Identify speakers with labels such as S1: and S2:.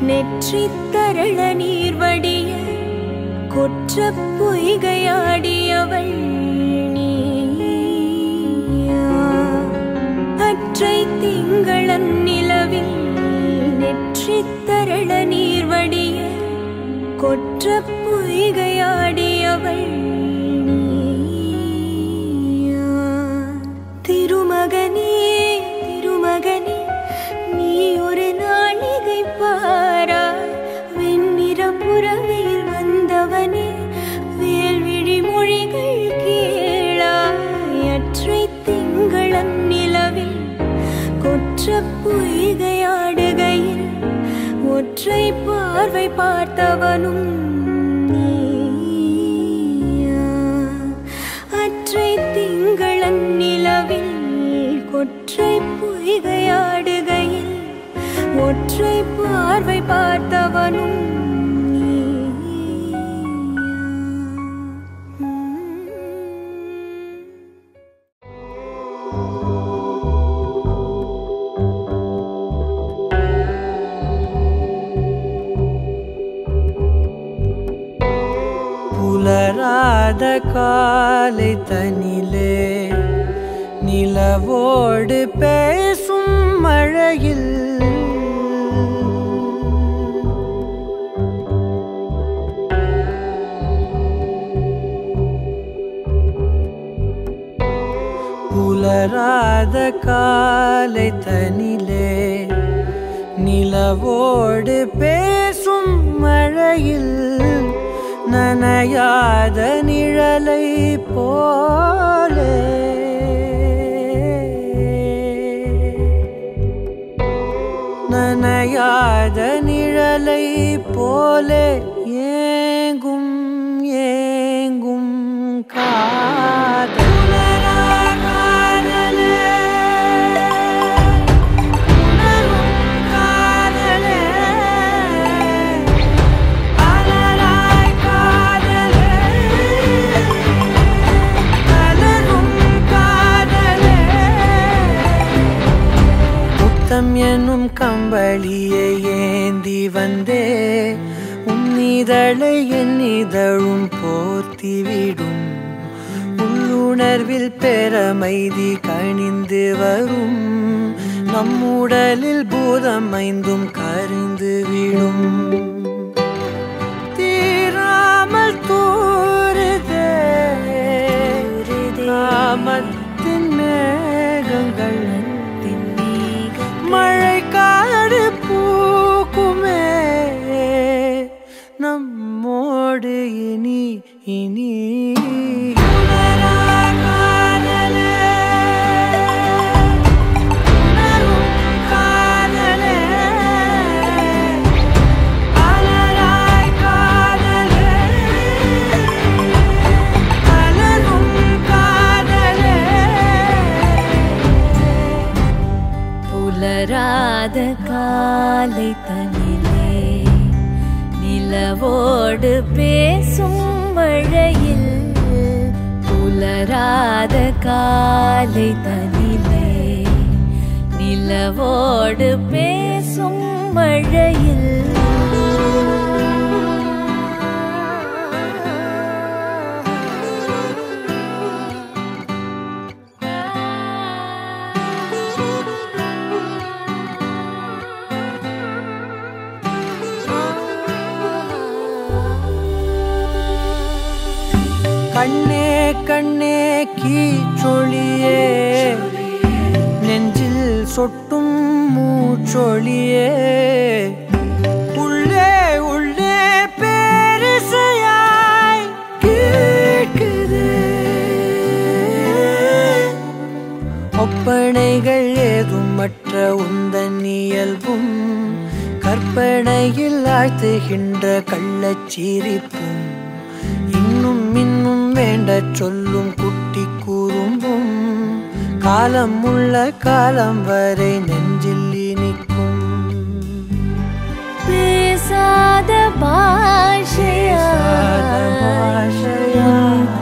S1: நெற்றி தரள நீர் வடிய கொற்ற பொய்கையாடியவள் நீயா அற்றை திங்களன் நிலவில் நெற்றி தரள நீர் வடிய கொற்ற பொய்கையாடியவள் நீயா திருமகனே திருமகனே நீ ஒரு நாளிகை பாராய் வெண்ணிற புறவையில் வந்தவனே வேல்விழி மொழிகள் கேளாய் அற்றை திங்களன் நிலவில் கொற்ற பொய்கையாடுகையில் ஒற்றை பார்வை பார்த்தவனும் நீயா அற்றை திங்களன் நிலவில் கொற்றை பொய்கையாடுகையில் ஒற்றை பார்வை பார்த்தவனும் நீயா
S2: புலராத காலை தனிலே நிலவோடு பேசும் மழையில் புலராத காலை தனிலே நிலவோடு பேசும் மழையில் நனையாத நிழலை போலே நனையாத நிழலை போலே ஏங்கும் ஏங்கும் காதலரா காதலே உணரும் காதலே அலராய் காதலே அலரும் காதலே முத்தம் என்னும் கம்பளியை ஏந்தி வந்தே உன்னிதழை என்னிதழும் போர்த்திவிடும் உள்ளுணர்வில் பெறமைதி கணிந்து வரும் நம்முடலில் பூதம் ஐந்தும் கரிந்து விடும் தீராமல் தூருதே நாமத்தின் மேகங்கள் மழை காடு பூக்குமே நம்மோடு இனி இனி உணரா காதலே, உணரும் காதலே, அலராய் காதலே, அலரும் காதலே
S1: புலராத காலை தனிலே நிலவோடு பேசும் மழையில் புலராத காலை தனிலே நிலவோடு பேசும் மழையில்
S2: கண்ணே கண்ணே கீச்சொழியே நெஞ்சில் சொட்டும் மூச்சொழியே உள்ளே உள்ளே பேரிசையாய் கேட்குதே ஒப்பனைகள் ஏதும் மற்ற உந்தன் இயல்பும் கற்பனையில் ஆழ்த்துகின்ற கள்ளச்சிரிப்பும் இன்னும் இன்னும் வேண்டச் சொல்லும் குட்டி கூறும்பும் காலம் உள்ள காலம் வரை நெஞ்சில் இனிக்கும்
S1: பேசாத பாஷையா
S2: பேசாத பாஷையா